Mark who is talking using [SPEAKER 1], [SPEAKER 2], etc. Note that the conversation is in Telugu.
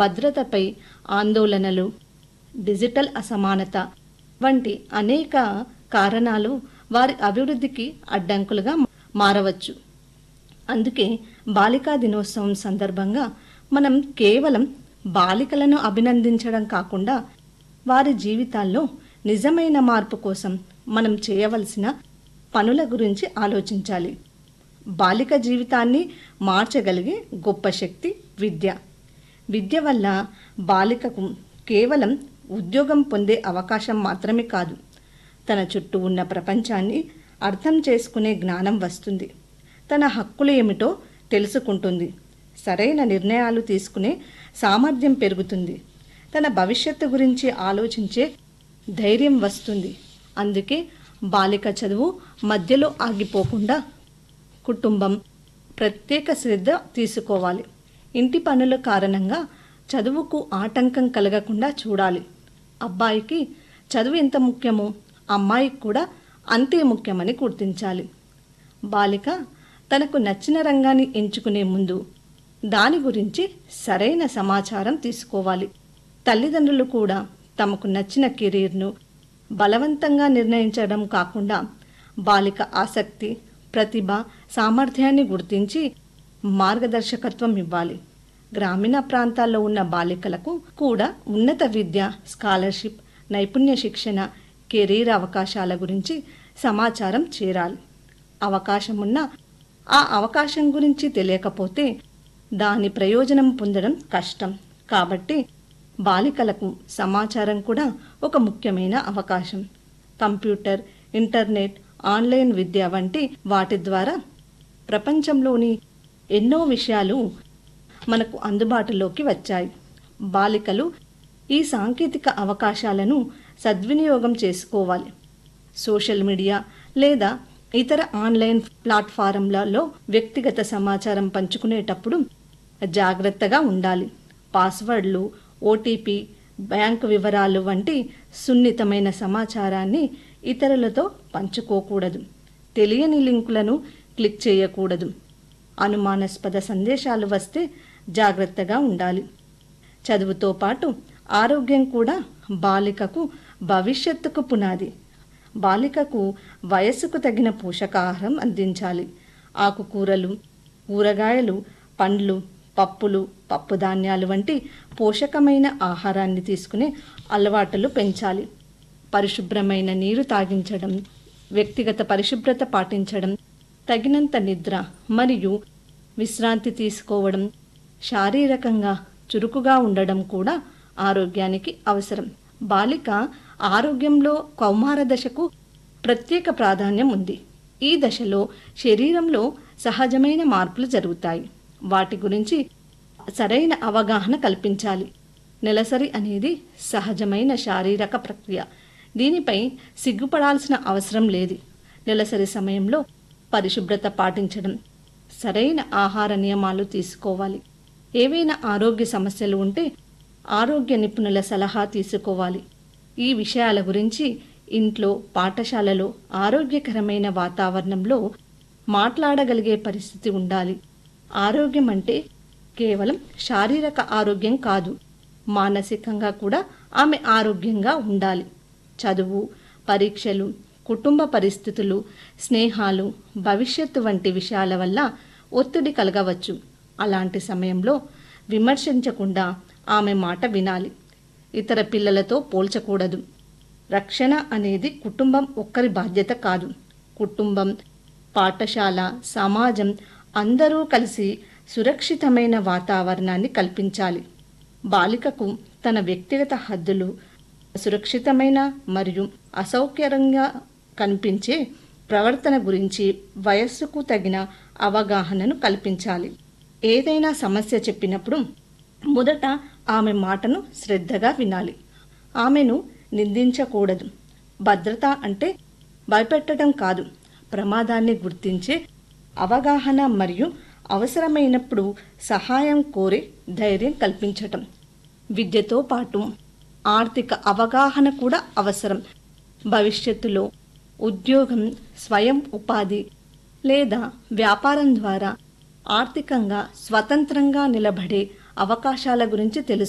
[SPEAKER 1] భద్రతపై ఆందోళనలు డిజిటల్ అసమానత వంటి అనేక కారణాలు వారి అభివృద్ధికి అడ్డంకులుగా మారవచ్చు అందుకే బాలికా దినోత్సవం సందర్భంగా మనం కేవలం బాలికలను అభినందించడం కాకుండా వారి జీవితాల్లో నిజమైన మార్పు కోసం మనం చేయవలసిన పనుల గురించి ఆలోచించాలి బాలిక జీవితాన్ని మార్చగలిగే గొప్ప శక్తి విద్య విద్య వల్ల బాలికకు కేవలం ఉద్యోగం పొందే అవకాశం మాత్రమే కాదు తన చుట్టూ ఉన్న ప్రపంచాన్ని అర్థం చేసుకునే జ్ఞానం వస్తుంది తన హక్కులు ఏమిటో తెలుసుకుంటుంది సరైన నిర్ణయాలు తీసుకునే సామర్థ్యం పెరుగుతుంది తన భవిష్యత్తు గురించి ఆలోచించే ధైర్యం వస్తుంది అందుకే బాలిక చదువు మధ్యలో ఆగిపోకుండా కుటుంబం ప్రత్యేక శ్రద్ధ తీసుకోవాలి ఇంటి పనుల కారణంగా చదువుకు ఆటంకం కలగకుండా చూడాలి అబ్బాయికి చదువు ఎంత ముఖ్యమో అమ్మాయికి కూడా అంతే ముఖ్యమని గుర్తించాలి బాలిక తనకు నచ్చిన రంగాన్ని ఎంచుకునే ముందు దాని గురించి సరైన సమాచారం తీసుకోవాలి తల్లిదండ్రులు కూడా తమకు నచ్చిన కెరీర్ను బలవంతంగా నిర్ణయించడం కాకుండా బాలిక ఆసక్తి ప్రతిభ సామర్థ్యాన్ని గుర్తించి మార్గదర్శకత్వం ఇవ్వాలి గ్రామీణ ప్రాంతాల్లో ఉన్న బాలికలకు కూడా ఉన్నత విద్య స్కాలర్షిప్ నైపుణ్య శిక్షణ కెరీర్ అవకాశాల గురించి సమాచారం చేరాలి అవకాశం ఉన్నా ఆ అవకాశం గురించి తెలియకపోతే దాని ప్రయోజనం పొందడం కష్టం కాబట్టి బాలికలకు సమాచారం కూడా ఒక ముఖ్యమైన అవకాశం కంప్యూటర్ ఇంటర్నెట్ ఆన్లైన్ విద్య వంటి వాటి ద్వారా ప్రపంచంలోని ఎన్నో విషయాలు మనకు అందుబాటులోకి వచ్చాయి బాలికలు ఈ సాంకేతిక అవకాశాలను సద్వినియోగం చేసుకోవాలి సోషల్ మీడియా లేదా ఇతర ఆన్లైన్ ప్లాట్ఫారంలలో వ్యక్తిగత సమాచారం పంచుకునేటప్పుడు జాగ్రత్తగా ఉండాలి పాస్వర్డ్లు ఓటీపీ బ్యాంకు వివరాలు వంటి సున్నితమైన సమాచారాన్ని ఇతరులతో పంచుకోకూడదు తెలియని లింకులను క్లిక్ చేయకూడదు అనుమానాస్పద సందేశాలు వస్తే జాగ్రత్తగా ఉండాలి చదువుతో పాటు ఆరోగ్యం కూడా బాలికకు భవిష్యత్తుకు పునాది బాలికకు వయస్సుకు తగిన పోషకాహారం అందించాలి ఆకుకూరలు కూరగాయలు పండ్లు పప్పులు పప్పుధాన్యాలు వంటి పోషకమైన ఆహారాన్ని తీసుకునే అలవాటులు పెంచాలి పరిశుభ్రమైన నీరు తాగించడం వ్యక్తిగత పరిశుభ్రత పాటించడం తగినంత నిద్ర మరియు విశ్రాంతి తీసుకోవడం శారీరకంగా చురుకుగా ఉండడం కూడా ఆరోగ్యానికి అవసరం బాలిక ఆరోగ్యంలో కౌమార దశకు ప్రత్యేక ప్రాధాన్యం ఉంది ఈ దశలో శరీరంలో సహజమైన మార్పులు జరుగుతాయి వాటి గురించి సరైన అవగాహన కల్పించాలి నెలసరి అనేది సహజమైన శారీరక ప్రక్రియ దీనిపై సిగ్గుపడాల్సిన అవసరం లేదు నెలసరి సమయంలో పరిశుభ్రత పాటించడం సరైన ఆహార నియమాలు తీసుకోవాలి ఏవైనా ఆరోగ్య సమస్యలు ఉంటే ఆరోగ్య నిపుణుల సలహా తీసుకోవాలి ఈ విషయాల గురించి ఇంట్లో పాఠశాలలో ఆరోగ్యకరమైన వాతావరణంలో మాట్లాడగలిగే పరిస్థితి ఉండాలి ఆరోగ్యం అంటే కేవలం శారీరక ఆరోగ్యం కాదు మానసికంగా కూడా ఆమె ఆరోగ్యంగా ఉండాలి చదువు పరీక్షలు కుటుంబ పరిస్థితులు స్నేహాలు భవిష్యత్తు వంటి విషయాల వల్ల ఒత్తిడి కలగవచ్చు అలాంటి సమయంలో విమర్శించకుండా ఆమె మాట వినాలి ఇతర పిల్లలతో పోల్చకూడదు రక్షణ అనేది కుటుంబం ఒక్కరి బాధ్యత కాదు కుటుంబం పాఠశాల సమాజం అందరూ కలిసి సురక్షితమైన వాతావరణాన్ని కల్పించాలి బాలికకు తన వ్యక్తిగత హద్దులు సురక్షితమైన మరియు అసౌకర్యంగా కనిపించే ప్రవర్తన గురించి వయస్సుకు తగిన అవగాహనను కల్పించాలి ఏదైనా సమస్య చెప్పినప్పుడు మొదట ఆమె మాటను శ్రద్ధగా వినాలి ఆమెను నిందించకూడదు భద్రత అంటే భయపెట్టడం కాదు ప్రమాదాన్ని గుర్తించే అవగాహన మరియు అవసరమైనప్పుడు సహాయం కోరే ధైర్యం కల్పించటం విద్యతో పాటు ఆర్థిక అవగాహన కూడా అవసరం భవిష్యత్తులో ఉద్యోగం స్వయం ఉపాధి లేదా వ్యాపారం ద్వారా ఆర్థికంగా స్వతంత్రంగా నిలబడే అవకాశాల గురించి తెలుసు